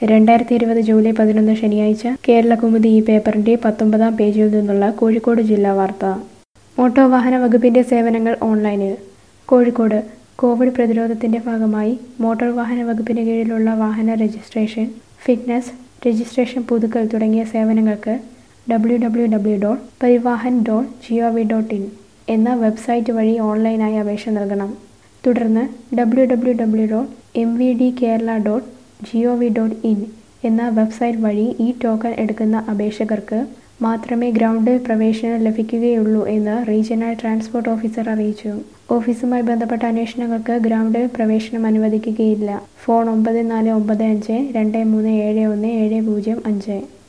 രണ്ടായിരത്തി ഇരുപത് ജൂലൈ പതിനൊന്ന് ശനിയാഴ്ച കേരളകൗമുദി ഈ പേപ്പറിന്റെ പത്തൊമ്പതാം പേജിൽ നിന്നുള്ള കോഴിക്കോട് ജില്ലാ വാർത്ത മോട്ടോർ വാഹന വകുപ്പിന്റെ സേവനങ്ങൾ ഓൺലൈനിൽ കോഴിക്കോട് കോവിഡ് പ്രതിരോധത്തിന്റെ ഭാഗമായി മോട്ടോർ വാഹന വകുപ്പിന് കീഴിലുള്ള വാഹന രജിസ്ട്രേഷൻ ഫിറ്റ്നസ് രജിസ്ട്രേഷൻ പുതുക്കൽ തുടങ്ങിയ സേവനങ്ങൾക്ക് W W W dot Parivahan dot G O V dot in എന്ന വെബ്സൈറ്റ് വഴി ഓൺലൈനായി അപേക്ഷ നൽകണം തുടർന്ന് W W W dot M V D Kerala dot G O V dot in എന്ന വെബ്സൈറ്റ് വഴി ഈ ടോക്കൺ എടുക്കുന്ന അപേക്ഷകർക്ക് മാത്രമേ ഗ്രൗണ്ടിൽ പ്രവേശനം ലഭിക്കുകയുള്ളൂ എന്ന് റീജിയണൽ ട്രാൻസ്പോർട്ട് ഓഫീസർ അറിയിച്ചു ഓഫീസുമായി ബന്ധപ്പെട്ട അന്വേഷണങ്ങൾക്ക് ഗ്രൗണ്ടിൽ പ്രവേശനം അനുവദിക്കുകയില്ല ഫോൺ ഒമ്പത് നാല് ഒമ്പത് അഞ്ച് രണ്ട് മൂന്ന് ഏഴ് ഒന്ന് ഏഴ് പൂജ്യം അഞ്ച്